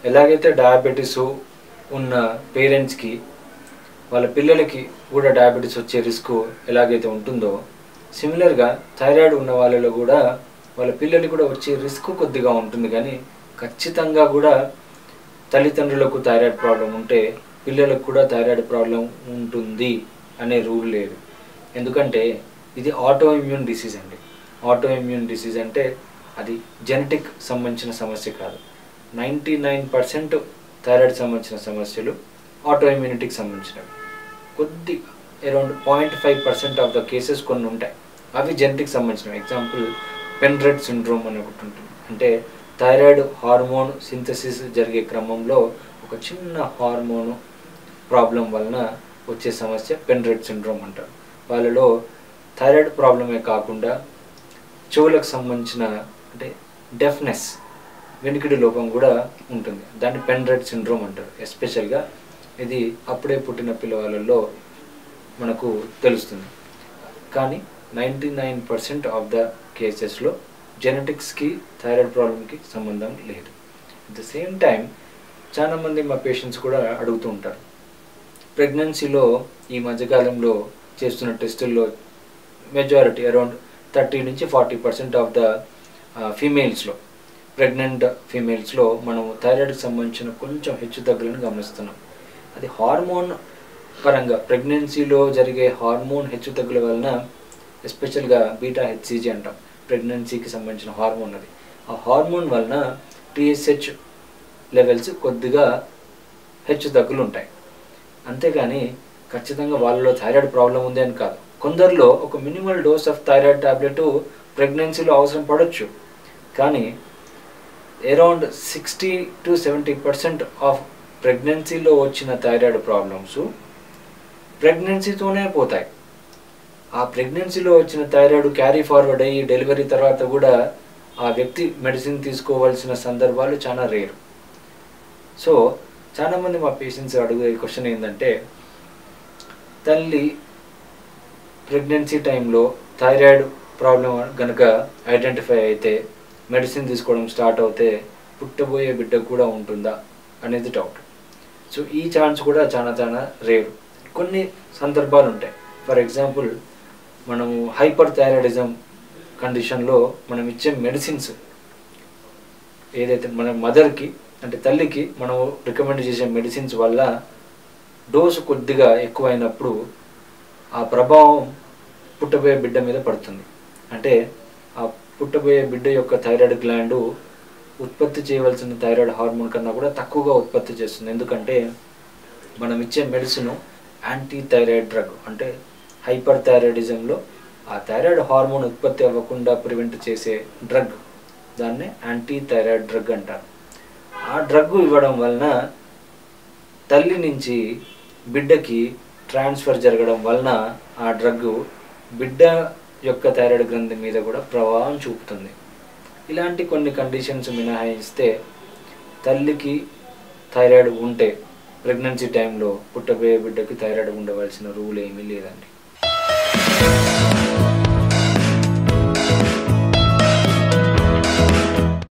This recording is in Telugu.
ఎలాగైతే డయాబెటీస్ ఉన్న పేరెంట్స్కి వాళ్ళ పిల్లలకి కూడా డయాబెటీస్ వచ్చే రిస్క్ ఎలాగైతే ఉంటుందో సిమిలర్గా థైరాయిడ్ ఉన్న వాళ్ళలో కూడా వాళ్ళ పిల్లలకి కూడా వచ్చే రిస్క్ కొద్దిగా ఉంటుంది కానీ ఖచ్చితంగా కూడా తల్లిదండ్రులకు థైరాయిడ్ ప్రాబ్లం ఉంటే పిల్లలకు కూడా థైరాయిడ్ ప్రాబ్లం ఉంటుంది అనే రూల్ లేదు ఎందుకంటే ఇది ఆటో ఇమ్యూన్ డిసీజ్ అండి ఆటో ఇమ్యూన్ డిసీజ్ అంటే అది జెనెటిక్ సంబంధించిన సమస్య కాదు నైంటీ నైన్ పర్సెంట్ థైరాయిడ్ సంబంధించిన సమస్యలు ఆటో ఇమ్యూనిటీకి సంబంధించినవి కొద్ది around point five percent of the cases కొన్ని ఉంటాయి అవి జెనెటిక్ సంబంధించినవి ఎగ్జాంపుల్ పెన్రెడ్ సిండ్రోమ్ అని ఒకటి ఉంటుంది అంటే థైరాయిడ్ హార్మోన్ సింథసిస్ జరిగే క్రమంలో ఒక చిన్న హార్మోన్ ప్రాబ్లం వలన వచ్చే సమస్య పెన్రెడ్ సిండ్రోమ్ అంటారు వాళ్ళలో థైరాయిడ్ ప్రాబ్లమే కాకుండా చెవులకు సంబంధించిన అంటే డెఫ్నెస్ వెనుకిడి లోపం కూడా ఉంటుంది దాన్ని పెన్రెడ్ సిండ్రోమ్ అంటారు ఎస్పెషల్గా ఇది అప్పుడే పుట్టిన పిల్లవాళ్ళలో మనకు తెలుస్తుంది కానీ ninety nine percent of the కేసెస్లో జెనెటిక్స్కి థైరాయిడ్ ప్రాబ్లమ్కి సంబంధం లేదు అట్ ద సేమ్ టైం చాలామంది మా పేషెంట్స్ కూడా అడుగుతూ ఉంటారు ప్రెగ్నెన్సీలో ఈ మధ్యకాలంలో చేస్తున్న టెస్టుల్లో మెజారిటీ అరౌండ్ థర్టీ నుంచి ఫార్టీ పర్సెంట్ ఆఫ్ ద ఫీమేల్స్లో ప్రెగ్నెంట్ ఫీమేల్స్లో మనం థైరాయిడ్కి సంబంధించిన కొంచెం హెచ్చు తగ్గులను గమనిస్తున్నాం అది హార్మోన్ పరంగా ప్రెగ్నెన్సీలో జరిగే హార్మోన్ హెచ్చు తగ్గుల వలన ఎస్పెషల్గా బీటా హెచ్సిజీ అంటాం ప్రెగ్నెన్సీకి సంబంధించిన హార్మోన్ అది ఆ హార్మోన్ వలన టీఎస్హెచ్ లెవెల్స్ కొద్దిగా హెచ్చు తగ్గులు ఉంటాయి అంతేగాని ఖచ్చితంగా వాళ్ళలో థైరాయిడ్ ప్రాబ్లం ఉంది అని కాదు కొందరిలో ఒక minimal dose of thyroid tablet ప్రెగ్నెన్సీలో అవసరం పడవచ్చు కానీ around sixty to seventy percent of ప్రెగ్నెన్సీలో వచ్చిన థైరాయిడ్ ప్రాబ్లమ్స్ ప్రెగ్నెన్సీతోనే పోతాయి ఆ ప్రెగ్నెన్సీలో వచ్చిన థైరాయిడ్ క్యారీ ఫార్వర్డ్ అయ్యి డెలివరీ తర్వాత కూడా ఆ వ్యక్తి మెడిసిన్ తీసుకోవాల్సిన సందర్భాలు చాలా రేరు సో చాలామంది మా పేషెంట్స్ అడిగే క్వశ్చన్ ఏంటంటే తల్లి ప్రెగ్నెన్సీ టైంలో థైరాయిడ్ ప్రాబ్లం కనుక ఐడెంటిఫై అయితే మెడిసిన్ తీసుకోవడం స్టార్ట్ అవుతే పుట్టబోయే బిడ్డకు కూడా ఉంటుందా అనేది డౌట్ సో ఈ ఛాన్స్ కూడా చాలా చాలా రేరు కొన్ని సందర్భాలు ఉంటాయి ఫర్ ఎగ్జాంపుల్ మనము హైపర్ థైరాయిడిజం కండిషన్లో మనం ఇచ్చే మెడిసిన్స్ ఏదైతే మన మదర్కి అంటే తల్లికి మనం రికమెండ్ చేసే మెడిసిన్స్ వల్ల డోసు కొద్దిగా ఎక్కువైనప్పుడు ఆ ప్రభావం పుట్టబోయే బిడ్డ మీద పడుతుంది అంటే ఆ పుట్టబోయే బిడ్డ యొక్క థైరాయిడ్ గ్లాండ్ ఉత్పత్తి చేయవలసిన థైరాయిడ్ హార్మోన్ కన్నా కూడా తక్కువగా ఉత్పత్తి చేస్తుంది ఎందుకంటే మనం ఇచ్చే మెడిసిన్ యాంటీ థైరాయిడ్ డ్రగ్ అంటే హైపర్ థైరాయిడిజంలో ఆ థైరాయిడ్ హార్మోన్ ఉత్పత్తి అవ్వకుండా ప్రివెంట్ చేసే డ్రగ్ దాన్నే యాంటీ థైరాయిడ్ డ్రగ్ అంటారు ఆ డ్రగ్ ఇవ్వడం వలన తల్లి నుంచి బిడ్డకి ట్రాన్స్ఫర్ జరగడం వలన ఆ డ్రగ్ బిడ్డ యొక్క థైరాయిడ్ గ్రంథి మీద కూడా ప్రభావం చూపుతుంది ఇలాంటి కొన్ని కండిషన్స్ మినహాయిస్తే తల్లికి థైరాయిడ్ ఉంటే ప్రెగ్నెన్సీ టైంలో పుట్టబోయే బిడ్డకి థైరాయిడ్ ఉండవలసిన రూల్ ఏమీ లేదండి